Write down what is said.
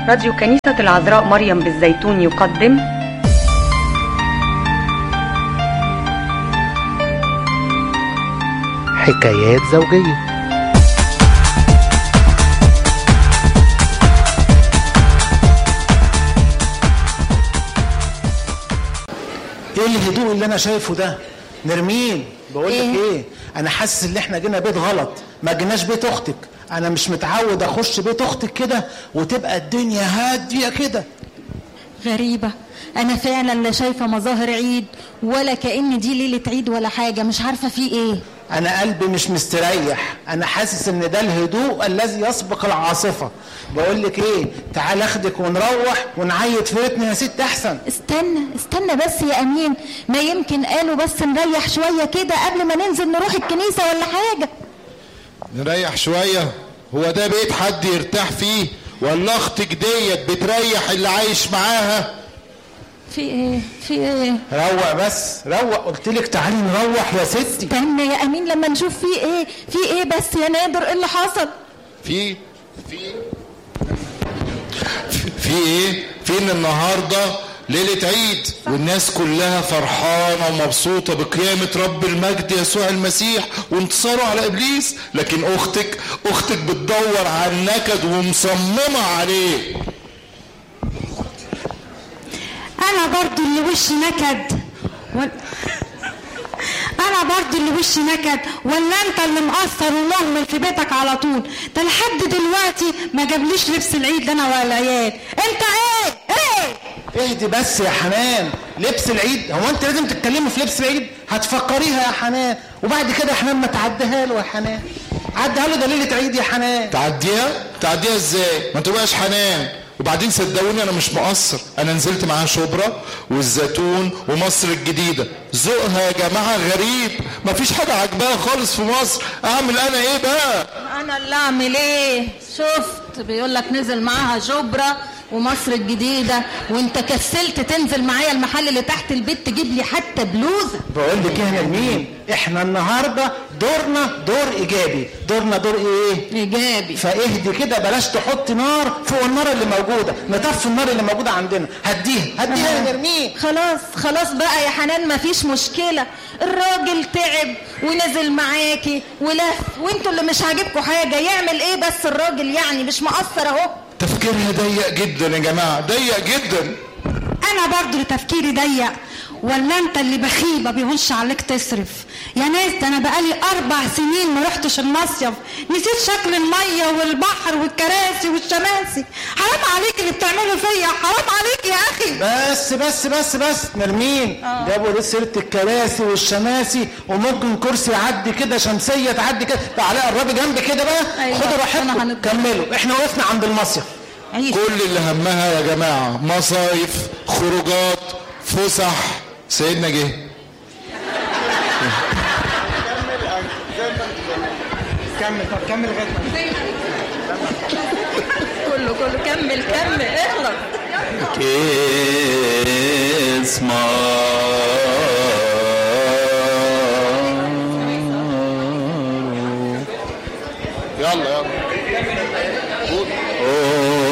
راديو كنيسة العذراء مريم بالزيتون يقدم حكايات زوجية ايه الهدوء اللي انا شايفه ده نرمين بقول لك إيه؟ ايه انا حاسس ان احنا جينا بيت غلط ما جيناش بيت اختك انا مش متعود اخش بيت اختك كده وتبقى الدنيا هاديه كده غريبة أنا فعلا لا شايفة مظاهر عيد ولا كأن دي ليلة عيد ولا حاجة مش عارفة في إيه انا قلبي مش مستريح انا حاسس ان ده الهدوء الذي يسبق العاصفه بقول لك ايه تعال اخدك ونروح ونعيط في بيتنا يا ست احسن استنى استنى بس يا أمين ما يمكن قالوا بس نريح شوية كده قبل ما ننزل نروح الكنيسة ولا حاجة نريح شوية هو ده بيت حد يرتاح فيه ولا اختك ديت بتريح اللي عايش معاها في إيه في إيه روق بس روق قلت لك تعالي نروح يا ستي استنى يا أمين لما نشوف في إيه في إيه بس يا نادر إيه اللي حصل في في في ايه في ان النهارده ليلة عيد والناس كلها فرحانة ومبسوطة بقيامة رب المجد يسوع المسيح وانتصاره على إبليس لكن أختك أختك بتدور على النكد ومصممة عليه انا برضو اللي وشي نكد و... انا برضو اللي وشي نكد ولا انت اللي مقصر ومهمل في بيتك على طول ده لحد دلوقتي ما جابليش لبس العيد انا ولا العيال انت ايه ايه اهدي بس يا حنان لبس العيد هو انت لازم تتكلمي في لبس العيد هتفكريها يا حنان وبعد كده يا حنان ما تعديها له يا حنان عديها له ده ليله عيد يا حنان تعديها تعديها ازاي ما تبقاش حنان وبعدين صدقوني انا مش مقصر انا نزلت معاها شبرا والزيتون ومصر الجديده ذوقها يا جماعه غريب مفيش حاجه عجباها خالص في مصر اعمل انا ايه بقى أنا اللي أعمل إيه شفت بيقول لك نزل معاها شبرا ومصر الجديدة وانت كسلت تنزل معايا المحل اللي تحت البيت تجيب لي حتى بلوزة بقول لك ايه يا مين احنا النهارده دورنا دور ايجابي دورنا دور ايه إيجابي فاهدي كده بلاش تحط نار فوق النار اللي موجوده نطفي النار اللي موجوده عندنا هديها هديها يا نرمين خلاص خلاص بقى يا حنان مفيش مشكلة الراجل تعب ونزل معاكي ولف وانتوا اللي مش عاجبكوا حاجة يعمل ايه بس الراجل يعني مش مقصر اهو تفكيرها ضيق جدا يا جماعه ضيق جدا انا برضو اللي تفكيري ضيق ولا انت اللي بخيل ما بيهونش عليك تصرف يا ناس ده انا بقالي اربع سنين ما رحتش المصيف نسيت شكل الميه والبحر والكراسي والشماسي حرام عليك اللي بتعمله فيا حرام عليك يا اخي بس بس بس بس نرمين جابوا ليه سيره الكراسي والشماسي وممكن كرسي يعدي كده شمسيه تعدي كده تعالى قربي جنبي كده بقى أيوة، خدوا أنا راحتكم هنضرب. كملوا احنا وقفنا عند المصيف عيش كل اللي همها يا جماعه مصايف خروجات فسح سيدنا جه كمل طب كمل لغايه كله كله كمل كمل اخلص Kiss my